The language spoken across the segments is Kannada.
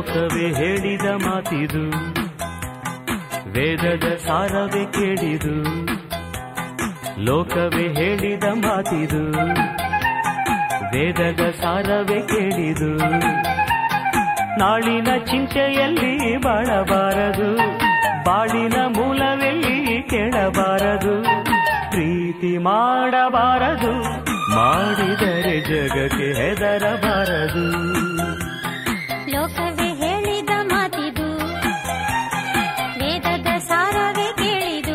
ಲೋಕವೇ ಹೇಳಿದ ಮಾತಿದು ವೇದದ ಸಾರವೇ ಕೇಳಿದು ಲೋಕವೇ ಹೇಳಿದ ಮಾತಿದು ವೇದದ ಸಾರವೇ ಕೇಳಿದು ನಾಳಿನ ಚಿಂತೆಯಲ್ಲಿ ಬಾಳಬಾರದು ಬಾಳಿನ ಮೂಲವೆಲ್ಲಿ ಕೇಳಬಾರದು ಪ್ರೀತಿ ಮಾಡಬಾರದು ಮಾಡಿದರೆ ಜಗಕ್ಕೆ ಹೆದರಬಾರದು ಲೋಕವೇ ಹೇಳಿದ ಮಾತಿದು ವೇದದ ಸಾರವೇ ಕೇಳಿದು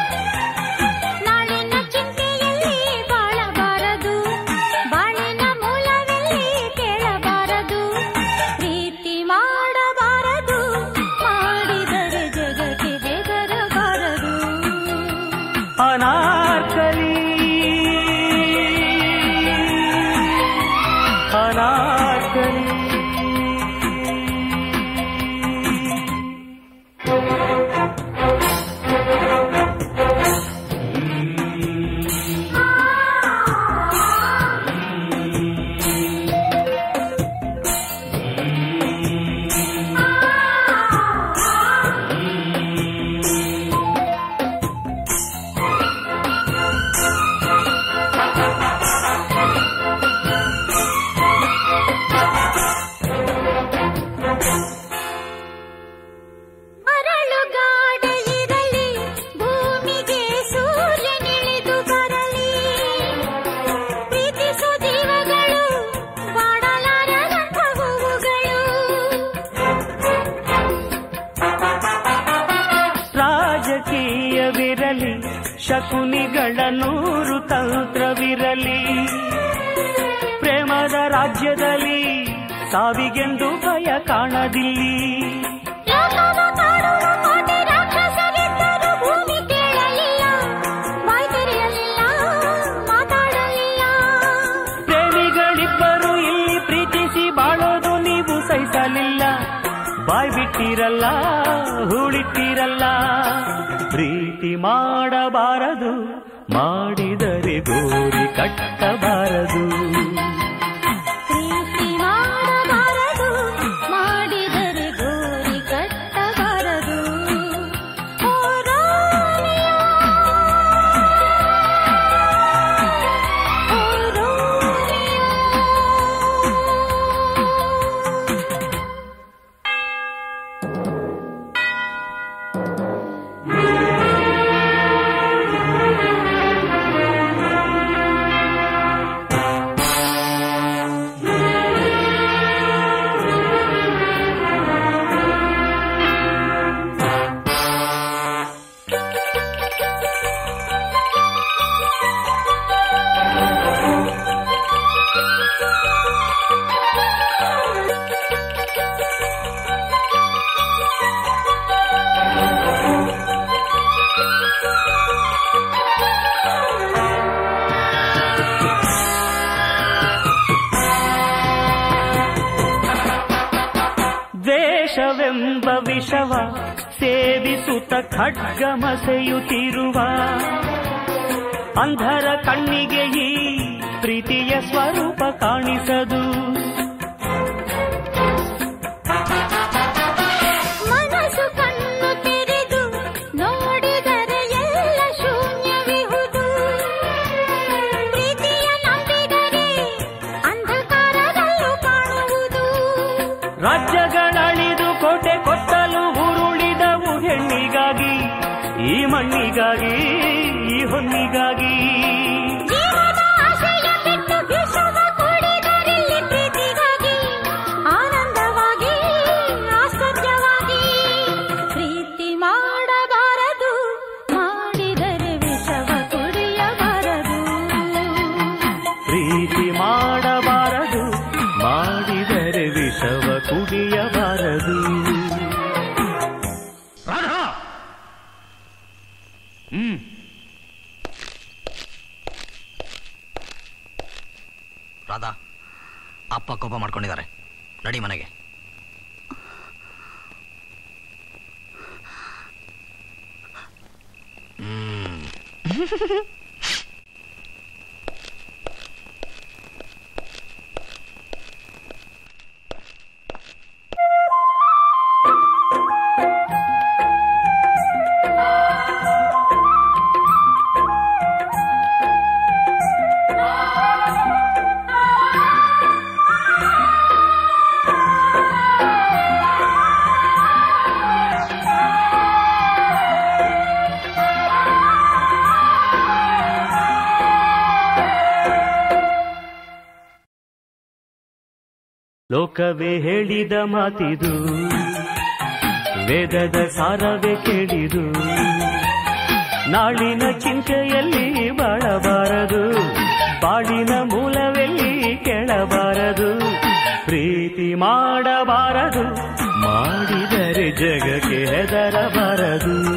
ನಾಳಿನ ಚಿಂತೆಯಲ್ಲಿ ಬಾಳಬಾರದು ಬಾಳಿನ ಮೂಲವೆಲ್ಲಿ ಕೇಳಬಾರದು ಪ್ರೀತಿ ಮಾಡಬಾರದು ಮಾಡಿದರೆ ಜಗಕ್ಕೆ ಹೆದರಬಾರದು ಅನಾರ್ಕಲಿ ಅನಾರ್ಕಲಿ ಮರಳುಗಾಡ ಇರಲಿ ಭೂಮಿಗೆ ಸೂರ್ಯನಿಳಿದು ಬರಲಿ ಪ್ರೀತಿಸೋ ಜೀವಗಳು ಬಾಡಲಾರದಂಥ ಹೂವುಗಳು ರಾಜಕೀಯವಿರಲಿ ಶಕುನಿಗಳ ನೂರು ತಂತ್ರವಿರಲಿ ಪ್ರೇಮದ ರಾಜ್ಯದಲ್ಲಿ ಸಾವಿಗೆಂದು ಭಯ ಕಾಣದಿಲ್ಲಿ ಲೋಕವ ಕಾಡುವ ಕೋಟೆ ರಾಕ್ಷಸರಿದ್ದರೂ ಭೂಮಿ ಕೇಳಲಿಲ್ಲ ಬಾಯ್ ತೆರೆಯಲಿಲ್ಲ ಮಾತಾಡಲಿಲ್ಲ ಪ್ರೇಮಿಗಳಿಬ್ಬರು ಇಲ್ಲಿ ಪ್ರೀತಿಸಿ ಬಾಳೋದು ನೀವು ಸಹಿಸಲಿಲ್ಲ ಬಾಯ್ ಬಿಟ್ಟಿರಲ್ಲ ಹೂಳಿಟ್ಟಿರಲ್ಲ ಪ್ರೀತಿ ಮಾಡಬಾರದು ಮಾಡಿದರೆ ಗೋರಿ ಕಟ್ಟಬಾರದು ಪ್ರೀತಿ ಮಾಡಬಾರದು ಮಾಡಿದರೆ ಗೋರಿ ಕಟ್ಟಬಾರದು ಓ ರಾಣಿಯ, ಓ ರಾಣಿಯ. ದ್ವೇಷವೆಂಬ ವಿಷವ ಸೇವಿಸುತ್ತ ಖಡ್ಗಮಸೆಯುತ್ತಿರುವ ಅಂಧರ ಕಣ್ಣಿಗೆ ಈ ಪ್ರೀತಿಯ ಸ್ವರೂಪ ಕಾಣಿಸದು ಮನಸ್ಸು ಕಣ್ಣು ತೆರೆದು ನೋಡಿದರೆ ಎಲ್ಲ ಶೂನ್ಯವಿಹುದು ಪ್ರೀತಿಯ ನಂಬಿದರೆ ಅಂಧಕಾರದಲ್ಲೂ ಕಾಣುವುದು ರಾಜ್ಯಗಳಳಿದು ಕೋಟೆ ಕೊತ್ತಲು ಉರುಳಿದವು ಹೆಣ್ಣಿಗಾಗಿ ಈ ಮಣ್ಣಿಗಾಗಿ ಈ ಹೊನ್ನಿಗಾಗಿ ಜೀವನ ಆಶಯ ಬಿಟ್ಟು ವಿಷವ ಕುಡಿದರಿಲ್ಲಿ ಪ್ರೀತಿಗಾಗಿ ಆನಂದವಾಗಿ ಆಶ್ಚರ್ಯವಾಗಿ ಪ್ರೀತಿ ಮಾಡಬಾರದು ಮಾಡಿದರೆ ವಿಷವ ಕುಡಿಯಬಾರದು ಪ್ರೀತಿ ಮಾಡಬಾರದು ಮಾಡಿದರೆ ವಿಷವ ಕುಡಿಯಬಾರದು ರಾಧಾ ಹ್ಮ್ ರಾಧಾ ಅಪ್ಪ ಕೋಪ ಮಾಡ್ಕೊಂಡಿದ್ದಾರೆ ನಡಿ ಮನೆಗೆ ಹ್ಮ್ ಲೋಕವೇ ಹೇಳಿದ ಮಾತಿದು ವೇದದ ಸಾರವೇ ಕೇಳಿದು ನಾಳಿನ ಚಿಂತೆಯಲ್ಲಿ ಬಾಳಬಾರದು ಬಾಳಿನ ಮೂಲವೆಲ್ಲಿ ಕೆಳಬಾರದು ಪ್ರೀತಿ ಮಾಡಬಾರದು ಮಾಡಿದರೆ ಜಗಕ್ಕೆ ಹೆದರಬಾರದು